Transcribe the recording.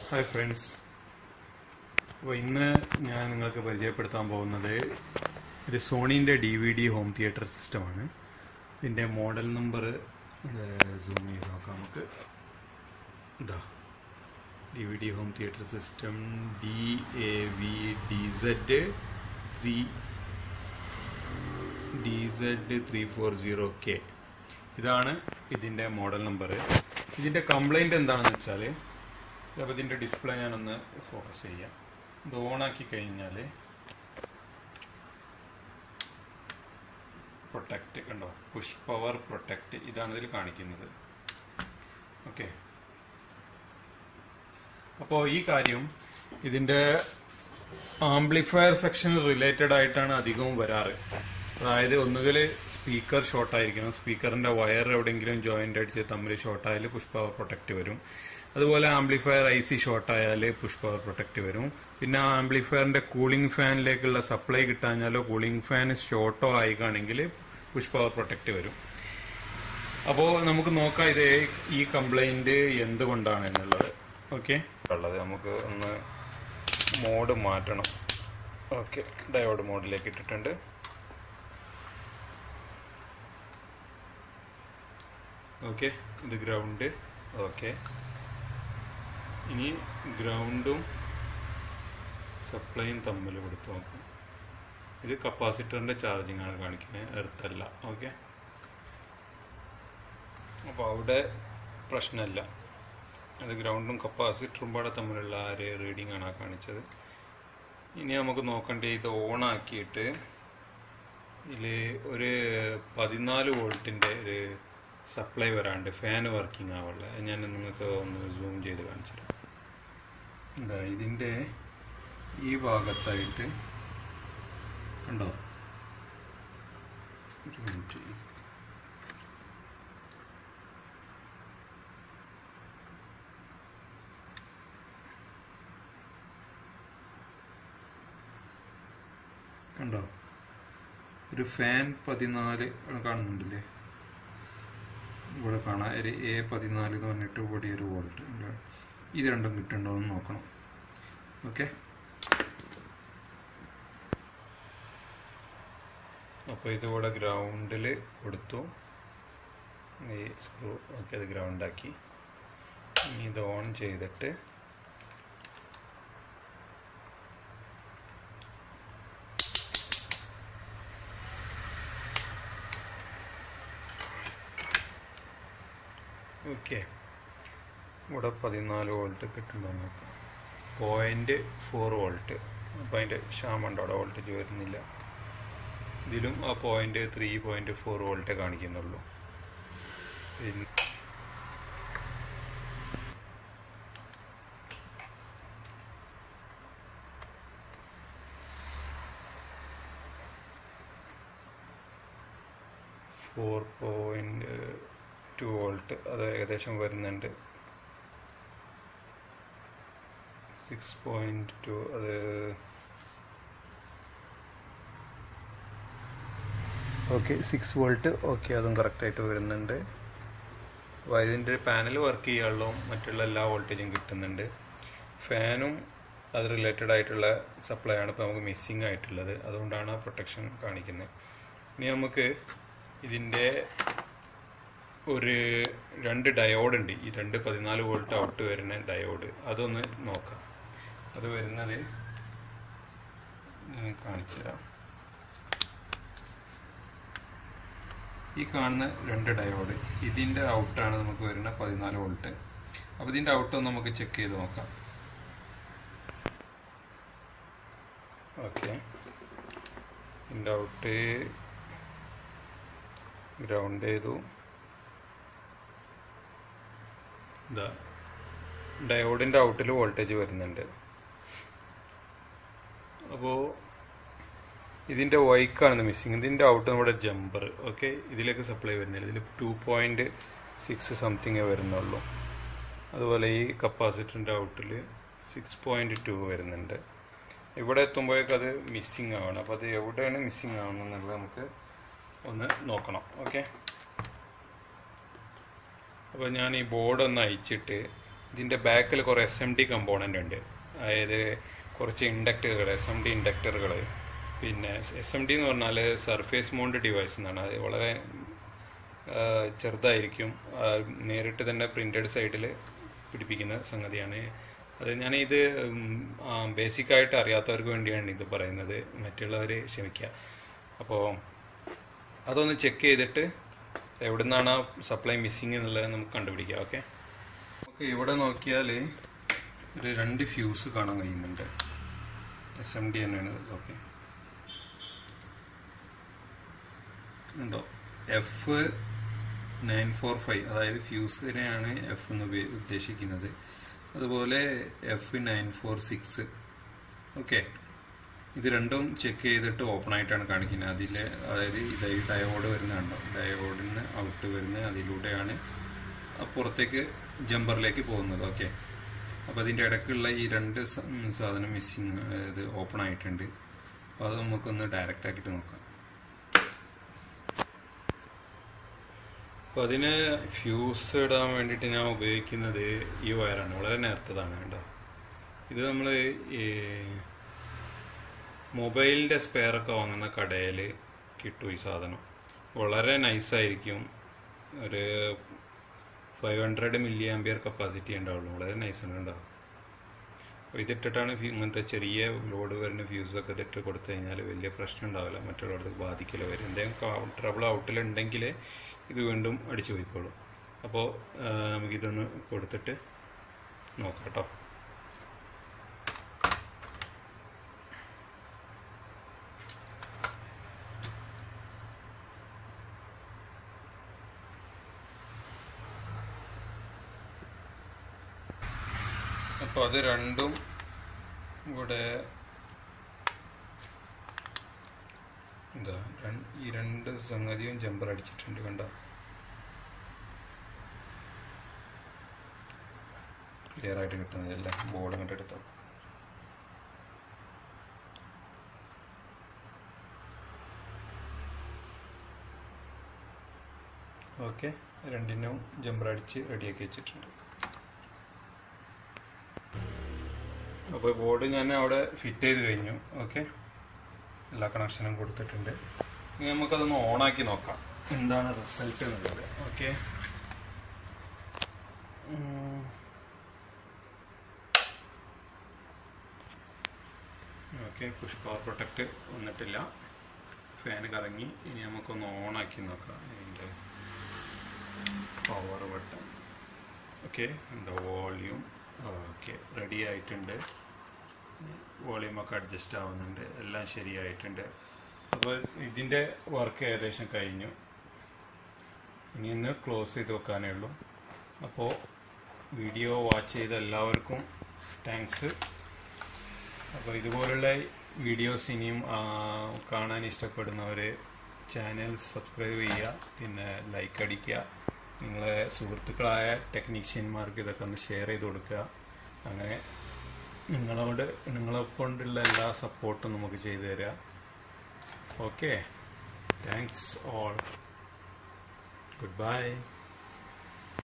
hi friends അപ്പോൾ ഇന്ന് ഞാൻ നിങ്ങൾക്ക് പരിചയപ്പെടുത്താൻ പോകുന്നത് ഒരു സോണീൻ്റെ D V D home theatre സിസ്റ്റമാണ് ഇതിൻ്റെ മോഡൽ നമ്പർ സൂം ചെയ്ത് നോക്കാം നമുക്ക് ഇതാ D V D home theatre system D A V D Z three D Z three four zero K ഇതാണ് ഇതിൻ്റെ മോഡൽ നമ്പർ ഇതിൻ്റെ കംപ്ലൈൻറ്റ് എന്താണെന്ന് വെച്ചാൽ അപ്പോൾ ഇതിൻ്റെ ഡിസ്പ്ലേ ഞാനൊന്ന് ഫോക്കസ് ചെയ്യാം ഇത് ഓണാക്കി കഴിഞ്ഞാൽ പ്രൊട്ടക്റ്റ് കണ്ടോ പുഷ് പവർ പ്രൊട്ടക്റ്റ് ഇതാണ് ഇതിൽ കാണിക്കുന്നത് ഓക്കെ അപ്പോൾ ഈ കാര്യം ഇതിൻ്റെ ആംപ്ലിഫയർ സെക്ഷൻ റിലേറ്റഡ് ആയിട്ടാണ് അധികവും വരാറ് അതായത് ഒന്നുകിൽ സ്പീക്കർ ഷോർട്ട് ആയിരിക്കണം സ്പീക്കറിന്റെ വയർ എവിടെയെങ്കിലും ജോയിന്റ് അടിച്ച് തമ്മിൽ ഷോർട്ട് ആയാൽ പുഷ് പവർ പ്രൊട്ടക്റ്റ് വരും അതുപോലെ ആംപ്ലിഫയർ ഐ സി ഷോർട്ട് ആയാൽ പുഷ് പവർ പ്രൊട്ടക്റ്റ് വരും പിന്നെ ആ ആംപ്ലിഫയറിന്റെ കൂളിംഗ് ഫാനിലേക്കുള്ള സപ്ലൈ കിട്ടാഞ്ഞാലോ കൂളിംഗ് ഫാൻ ഷോർട്ടോ ആയിക്കാണെങ്കിൽ പുഷ് പവർ പ്രൊട്ടക്റ്റ് വരും അപ്പോൾ നമുക്ക് നോക്കാം ഇത് ഈ കംപ്ലൈന്റ് എന്തുകൊണ്ടാണ് എന്നുള്ളത് ഓക്കെ ഉള്ളത് നമുക്ക് ഒന്ന് മോഡ് മാറ്റണം ഓക്കെ ഡയോഡ് മോഡിലേക്ക് ഇട്ടിട്ടുണ്ട് ഓക്കെ ഇത് ഗ്രൗണ്ട് ഓക്കെ ഇനി ഗ്രൗണ്ടും സപ്ലൈയും തമ്മിൽ കൊടുത്തു നോക്കും ഇത് കപ്പാസിറ്ററിന്റെ ചാർജിങ് ആണ് കാണിക്കുന്നത് എർത്തല്ല ഓക്കെ അപ്പോൾ അവിടെ പ്രശ്നമില്ല അത് ഗ്രൗണ്ടും കപ്പാസിറ്ററും പാടെ തമ്മിലുള്ള ആ ഒരു റീഡിംഗ് ആണ് ആ കാണിച്ചത് ഇനി നമുക്ക് നോക്കേണ്ടത് ഇത് ഓൺ ആക്കിയിട്ട് ഇതിൽ ഒരു പതിനാല് വോൾട്ടിൻ്റെ ഒരു സപ്ലൈ വരാണ്ട് ഫാൻ വർക്കിംഗ് ആവുള്ള ഞാൻ നിങ്ങൾക്ക് ഒന്ന് സൂം ചെയ്ത് കാണിച്ചു തരാം എന്താ ഇതിൻ്റെ ഈ ഭാഗത്തായിട്ട് കണ്ടോ ഒരു മിനിറ്റ് കണ്ടോ ഒരു ഫാൻ പതിനാല് കാണുന്നുണ്ടല്ലേ ഇവിടെ കാണാം ഒരു എ പതിനാല് എന്ന് പറഞ്ഞിട്ട് ഇവിടെ ഒരു വോൾട്ട് ഇത് രണ്ടും കിട്ടുന്നുണ്ടോ എന്ന് നോക്കണം ഓക്കെ അപ്പോൾ ഇതിവിടെ ഗ്രൗണ്ടിൽ കൊടുത്തു ഈ സ്ക്രൂ ഓക്കെ അത് ഗ്രൗണ്ടാക്കി ഇനി ഇത് ഓൺ ചെയ്തിട്ട് ഓക്കെ ഇവിടെ പതിനാല് വോൾട്ട് കിട്ടുന്നുണ്ടോ നോക്കാം പോയിൻ്റ് ഫോർ വോൾട്ട് അപ്പോൾ അതിൻ്റെ ക്ഷാമുണ്ട് അവിടെ വോൾട്ടേജ് വരുന്നില്ല ഇതിലും ആ point three point four voltage കാണിക്കുന്നുള്ളൂ പിന്നെ ഫോർ പോയിൻ്റ് ടു വോൾട്ട് അത് ഏകദേശം വരുന്നുണ്ട് സിക്സ് പോയിന്റ് ടു അത് ഓക്കെ സിക്സ് വോൾട്ട് ഓക്കെ അതും കറക്റ്റായിട്ട് വരുന്നുണ്ട് അപ്പോൾ ഇതിൻ്റെ പാനൽ വർക്ക് ചെയ്യാനുള്ള മറ്റുള്ള എല്ലാ വോൾട്ടേജും കിട്ടുന്നുണ്ട് ഫാനും അത് റിലേറ്റഡ് ആയിട്ടുള്ള സപ്ലൈ ആണ് ഇപ്പോൾ നമുക്ക് മിസ്സിങ് ആയിട്ടുള്ളത് അതുകൊണ്ടാണ് ആ പ്രൊട്ടക്ഷൻ കാണിക്കുന്നത് ഇനി നമുക്ക് ഇതിൻ്റെ ഒരു രണ്ട് ഡയോഡ് ഉണ്ട് ഈ രണ്ട് പതിനാല് വോൾട്ട് ഔട്ട് വരുന്ന ഡയോഡ് അതൊന്ന് നോക്കാം അത് വരുന്നത് ഞാൻ കാണിച്ചു തരാം ഈ കാണുന്ന രണ്ട് ഡയോഡ് ഇതിൻ്റെ ഔട്ടാണ് നമുക്ക് വരുന്ന പതിനാല് വോൾട്ട് അപ്പോൾ ഇതിൻ്റെ ഔട്ട് നമുക്ക് ചെക്ക് ചെയ്ത് നോക്കാം ഓക്കെ ഇതിൻ്റെ ഔട്ട് ഗ്രൗണ്ട് ചെയ്തു ഇതാ ഡയോഡിൻ്റെ ഔട്ടിൽ വോൾട്ടേജ് വരുന്നുണ്ട് അപ്പോൾ ഇതിൻ്റെ വൈക്കാണ് മിസ്സിങ് ഇതിൻ്റെ ഔട്ട് നമ്മുടെ ജമ്പർ ഓക്കെ ഇതിലേക്ക് സപ്ലൈ വരുന്നില്ല ഇതിൽ ടു പോയിൻറ്റ് സിക്സ് സംതിങ്ങേ വരുന്നുള്ളൂ അതുപോലെ ഈ കപ്പാസിറ്ററിൻ്റെ ഔട്ടിൽ സിക്സ് പോയിൻറ്റ് ടു വരുന്നുണ്ട് ഇവിടെ എത്തുമ്പോഴേക്കും അത് മിസ്സിങ് ആവണം അപ്പോൾ അത് എവിടെയാണ് മിസ്സിങ് ആവുന്നത് നമുക്ക് ഒന്ന് നോക്കണം ഓക്കെ അപ്പോൾ ഞാൻ ഈ ബോർഡ് ഒന്ന് അയച്ചിട്ട് ഇതിന്റെ ബാക്കിൽ കുറെ എസ് എം ഡി കമ്പോണന്റ് ഉണ്ട് അതായത് കുറച്ച് ഇൻഡക്ടറുകൾ എസ് എം ഡി ഇൻഡക്ടറുകൾ പിന്നെ എസ് എം ഡി എന്ന് പറഞ്ഞാൽ സർഫേസ് മൗണ്ട് ഡിവൈസ് എന്നാണ് അത് വളരെ ആ, ചെറുതായിരിക്കും ആ, നേരിട്ട് തന്നെ പ്രിന്റഡ് സൈഡിൽ പിടിപ്പിക്കുന്ന സംഗതിയാണ് അത് ഞാൻ ഇത് ബേസിക് ആയിട്ട് അറിയാത്തവർക്ക് വേണ്ടിയാണ് ഇത് പറയുന്നത് മറ്റുള്ളവർ ക്ഷമിക്കുക അപ്പോൾ അതൊന്ന് ചെക്ക് ചെയ്തിട്ട് എവിടെ നിന്നാണ് ആ സപ്ലൈ മിസ്സിങ് എന്നുള്ളത് നമുക്ക് കണ്ടുപിടിക്കാം ഓക്കെ നമുക്ക് ഇവിടെ നോക്കിയാൽ ഒരു രണ്ട് ഫ്യൂസ് കാണാൻ കഴിയുന്നുണ്ട് എസ് എം ഡി തന്നെയാണ് ഓക്കെ ഉണ്ടോ എഫ് നയൻ ഫോർ ഫൈവ് അതായത് ഫ്യൂസിനെയാണ് എഫ് എന്ന് ഉപയോ- ഉദ്ദേശിക്കുന്നത് അതുപോലെ F nine four six okay ഇത് രണ്ടും ചെക്ക് ചെയ്തിട്ട് ഓപ്പൺ ആയിട്ടാണ് കാണിക്കുന്നത് അതിലെ അതായത് ഇത് ഈ ഡയോഡ് വരുന്നുണ്ടോ ഡയോഡിന് ഔട്ട് വരുന്ന അതിലൂടെയാണ് ആ പുറത്തേക്ക് ജമ്പറിലേക്ക് പോകുന്നത് ഓക്കെ അപ്പോൾ അതിൻ്റെ ഇടയ്ക്കുള്ള ഈ രണ്ട് സ- ഉം സാധനം മിസ്സിങ് അതായത് ഓപ്പൺ ആയിട്ടുണ്ട് അപ്പോൾ അത് നമുക്കൊന്ന് ഡയറക്റ്റ് ആക്കിയിട്ട് നോക്കാം അപ്പോൾ അതിന് ഫ്യൂസ് ഇടാൻ വേണ്ടിയിട്ട് ഞാൻ ഉപയോഗിക്കുന്നത് ഈ വയറാണ് വളരെ നേർത്തതാണ് കേട്ടോ ഇത് നമ്മൾ ഈ മൊബൈലിൻ്റെ സ്പെയറൊക്കെ വാങ്ങുന്ന കടയിൽ കിട്ടും ഈ സാധനം വളരെ നൈസായിരിക്കും ഒരു five hundred milli ampere capacity ഉണ്ടാവുള്ളൂ വളരെ നൈസാണ് ഉണ്ടാവും അപ്പോൾ ഇതിട്ടിട്ടാണ് ഫ്യൂ- ഇങ്ങനത്തെ ചെറിയ ലോഡ് വരുന്ന ഫ്യൂസൊക്കെ ഇതിട്ട് കൊടുത്തു കഴിഞ്ഞാൽ വലിയ പ്രശ്നം ഉണ്ടാവില്ല മറ്റുള്ളവർക്ക് ബാധിക്കില്ല വരും എന്തെങ്കിലും ട്രബിൾ ഔട്ടിലുണ്ടെങ്കിൽ ഇത് വീണ്ടും അടിച്ചു പോയിക്കോളും അപ്പോൾ നമുക്കിതൊന്ന് കൊടുത്തിട്ട് നോക്കാം കേട്ടോ അപ്പോൾ അത് രണ്ടും ഇവിടെ എന്താ രൺ- ഈ രണ്ട് സംഗതിയും ജമ്പർ അടിച്ചിട്ടുണ്ട് കണ്ടോ ക്ലിയർ ആയിട്ട് കിട്ടുന്നതല്ല ബോർഡ് അങ്ങോട്ട് എടുത്തോ ഓക്കെ രണ്ടിനും ജമ്പർ അടിച്ച് റെഡിയാക്കി വെച്ചിട്ടുണ്ട് അപ്പോൾ ബോർഡ് ഞാൻ അവിടെ ഫിറ്റ് ചെയ്ത് കഴിഞ്ഞു ഓക്കെ എല്ലാ കണക്ഷനും കൊടുത്തിട്ടുണ്ട് ഇനി നമുക്കതൊന്ന് ഓണാക്കി നോക്കാം എന്താണ് റിസൾട്ട് എന്നുള്ളത് okay okay push power protect വന്നിട്ടില്ല ഫാൻ കറങ്ങി ഇനി നമുക്കൊന്ന് ഓണാക്കി നോക്കാം ഇതിൻ്റെ പവർ ബട്ടൺ ഓക്കെ എന്താ വോളിയൂം ഓക്കെ റെഡി ആയിട്ടുണ്ട് വോളിയൂം ഒക്കെ അഡ്ജസ്റ്റ് ആവുന്നുണ്ട് എല്ലാം ശരിയായിട്ടുണ്ട് അപ്പോൾ ഇതിൻ്റെ വർക്ക് ഏകദേശം കഴിഞ്ഞു ഇനി ഒന്ന് ക്ലോസ് ചെയ്ത് വെക്കാനേ ഉള്ളൂ അപ്പോൾ വീഡിയോ വാച്ച് ചെയ്ത എല്ലാവർക്കും താങ്ക്സ് അപ്പോൾ ഇതുപോലുള്ള വീഡിയോസ് ഇനിയും ആ, കാണാൻ ഇഷ്ടപ്പെടുന്നവർ ചാനൽ സബ്സ്ക്രൈബ് ചെയ്യുക പിന്നെ ലൈക്ക് അടിക്കുക നിങ്ങളെ സുഹൃത്തുക്കളായ ടെക്നീഷ്യന്മാർക്ക് ഇതൊക്കെ ഒന്ന് ഷെയർ ചെയ്ത് കൊടുക്കുക അങ്ങനെ നിങ്ങളോട് നിങ്ങളെ കൊണ്ടുള്ള എല്ലാ സപ്പോർട്ടും നമുക്ക് ചെയ്തു തരിക okay thanks all good bye